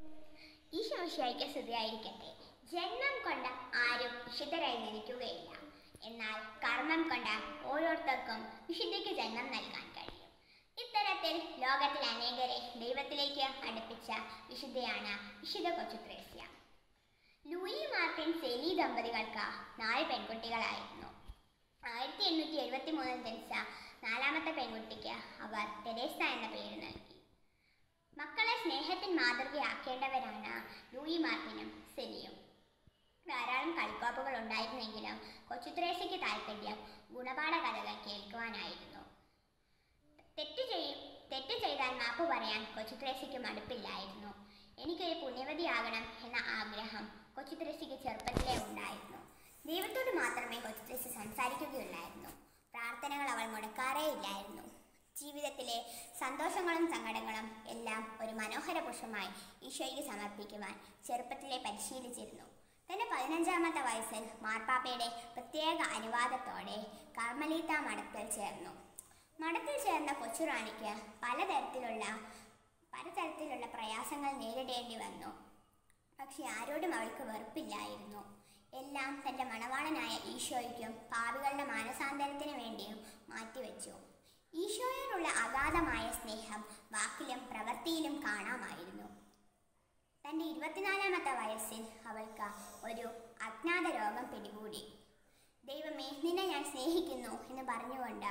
ഈശോമിശിയായിക്ക് സ്തുതിയായിരിക്കട്ടെ ജന്മം കൊണ്ട് ആരും വിശുദ്ധരായി ജനിക്കുകയില്ല എന്നാൽ കർമ്മം കൊണ്ട് ഓരോരുത്തർക്കും വിശുദ്ധിക്ക് ജന്മം നൽകാൻ കഴിയും ഇത്തരത്തിൽ ലോകത്തിൽ അനേകരെ ദൈവത്തിലേക്ക് അടുപ്പിച്ച വിശുദ്ധയാണ് വിശുദ്ധ കൊച്ചുത്രേസ്യ ലൂയി മാർട്ടിൻ സെലി ദമ്പതികൾക്ക് നാല് പെൺകുട്ടികളായിരുന്നു ആയിരത്തി എണ്ണൂറ്റി എഴുപത്തി മൂന്നിൽ ജനിച്ച നാലാമത്തെ പെൺകുട്ടിക്ക് അവർ തെരേസ എന്ന പേര് നൽകി മക്കളെ സ്നേഹത്തിൻ മാതൃകയാക്കേണ്ടവരാണ് ലൂയി മാർട്ടിനും സെലിയും ധാരാളം കളിക്കോപ്പുകൾ ഉണ്ടായിരുന്നെങ്കിലും കൊച്ചുത്രേസയ്ക്ക് താല്പര്യം ഗുണപാഠ കഥകൾ കേൾക്കുവാനായിരുന്നു തെറ്റ് ചെയ്യും തെറ്റ് ചെയ്താൽ മാപ്പ് പറയാൻ കൊച്ചുത്രേസയ്ക്ക് മടുപ്പില്ലായിരുന്നു എനിക്കൊരു പുണ്യവതിയാകണം എന്ന ആഗ്രഹം കൊച്ചുത്രേസയ്ക്ക് ചെറുപ്പത്തിലേ ഉണ്ടായിരുന്നു ദൈവത്തോട് മാത്രമേ കൊച്ചുത്രേസി സംസാരിക്കുകയുള്ളായിരുന്നു പ്രാർത്ഥനകൾ അവൾ മുടക്കാറേ ഇല്ലായിരുന്നു ജീവിതത്തിലെ സന്തോഷങ്ങളും സങ്കടങ്ങളും എല്ലാം ഒരു മനോഹര പുഷ്പമായി ഈശോയ്ക്ക് സമർപ്പിക്കുവാൻ ചെറുപ്പത്തിലെ പരിശീലിച്ചിരുന്നു തന്റെ പതിനഞ്ചാമത്തെ വയസ്സിൽ മാർപ്പാപ്പയുടെ പ്രത്യേക അനുവാദത്തോടെ കർമ്മലീത്ത മഠത്തിൽ ചേർന്നു മഠത്തിൽ ചേർന്ന കൊച്ചുറാണിക്ക് പലതരത്തിലുള്ള പലതരത്തിലുള്ള പ്രയാസങ്ങൾ നേരിടേണ്ടി വന്നു പക്ഷെ ആരോടും അവൾക്ക് വെറുപ്പില്ലായിരുന്നു എല്ലാം തൻ്റെ മണവാളനായ ഈശോയ്ക്കും പാപികളുടെ മാനസാന്തരത്തിന് വേണ്ടിയും മാറ്റിവെച്ചു ഈശോയോടുള്ള അഗാധമായ സ്നേഹം വാക്കിലും പ്രവൃത്തിയിലും കാണാമായിരുന്നു തൻ്റെ ഇരുപത്തിനാലാമത്തെ വയസ്സിൽ അവൾക്ക് ഒരു അജ്ഞാത രോഗം പിടികൂടി ദൈവമേ നിന്നെ ഞാൻ സ്നേഹിക്കുന്നു എന്ന് പറഞ്ഞുകൊണ്ട്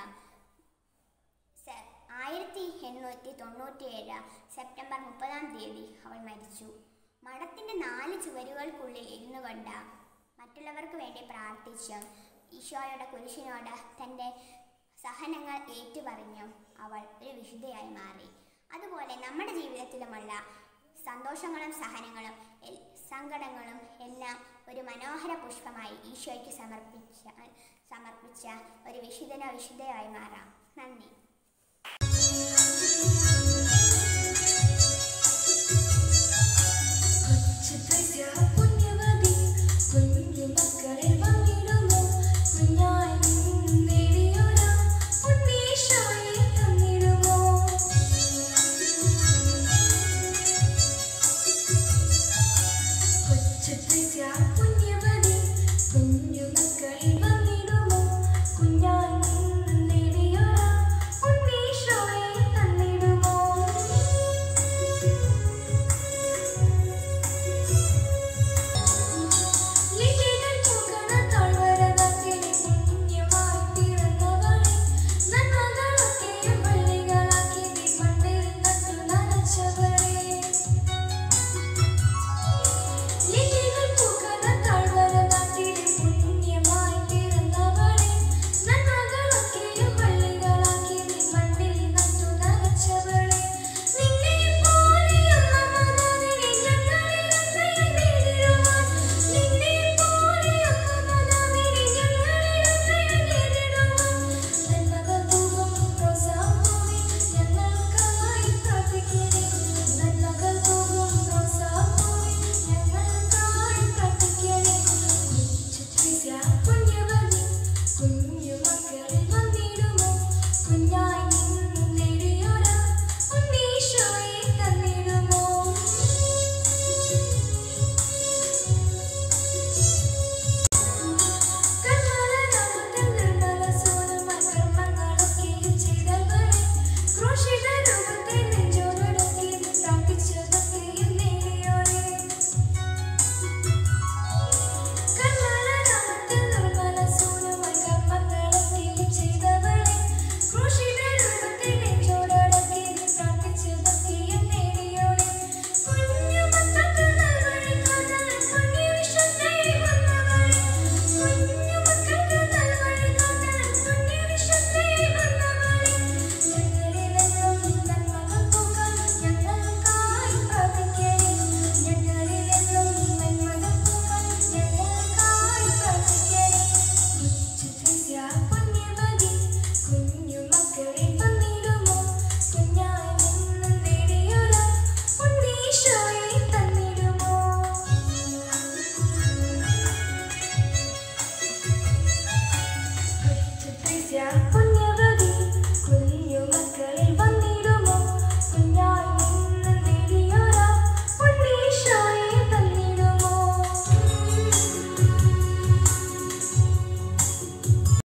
സെ- ആയിരത്തി എണ്ണൂറ്റി തൊണ്ണൂറ്റിയേഴ് സെപ്റ്റംബർ മുപ്പതാം തീയതി അവൾ മരിച്ചു മഠത്തിൻ്റെ നാല് ചുവരുകൾക്കുള്ളിൽ ഇരുന്നു കൊണ്ട് മറ്റുള്ളവർക്ക് വേണ്ടി പ്രാർത്ഥിച്ചും ഈശോയുടെ കുരിശിനോട് തൻ്റെ സഹനങ്ങൾ ഏറ്റുപറഞ്ഞും അവൾ ഒരു വിശുദ്ധയായി മാറി അതുപോലെ നമ്മുടെ ജീവിതത്തിലുമുള്ള സന്തോഷങ്ങളും സഹനങ്ങളും എൽ- സങ്കടങ്ങളും എല്ലാം ഒരു മനോഹര പുഷ്പമായി ഈശോയ്ക്ക് സമർപ്പിച്ച സമർപ്പിച്ച ഒരു വിശുദ്ധനോ വിശുദ്ധയായി മാറാം നന്ദി